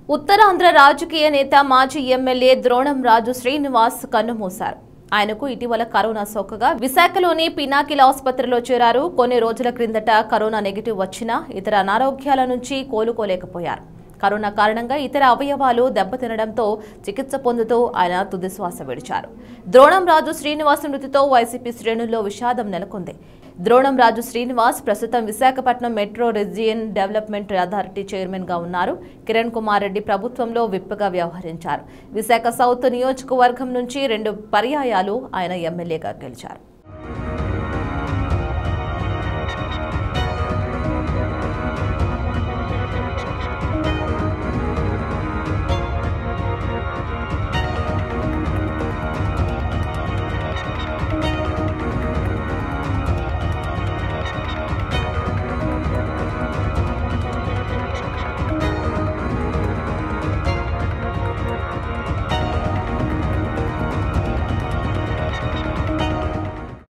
ఉత్తరాంధ్ర రాజకీయ నేత మాజీ ఎమ్మెల్యే ద్రోణం రాజు శ్రీనివాస్ కన్నుమూశారు ఆయనకు ఇటీవల కరోనా సోకగా విశాఖలోని పినాకిల్ ఆసుపత్రిలో చేరారు కొన్ని రోజుల క్రిందట కరోనా నెగిటివ్ వచ్చినా ఇతర అనారోగ్యాల నుంచి కోలుకోలేకపోయారు కరోనా కారణంగా ఇతర అవయవాలు దెబ్బతినడంతో చికిత్స పొందుతూ ఆయన తుదిశ్వాస విడిచారు ద్రోణం రాజు శ్రీనివాస్ మృతితో వైసీపీ శ్రేణుల్లో విషాదం నెలకొంది ద్రోణం రాజు శ్రీనివాస్ ప్రస్తుతం Visakhapatnam metro region development authority chairman గా ఉన్నారు కిరణ్ కుమార్ రెడ్డి ప్రభుత్వంలో విప్గా వ్యవహరించారు విశాఖ సౌత్ నియోజకవర్గం నుంచి రెండు పర్యాయాలు ఆయన ఎమ్మెల్యేగా గెలిచారు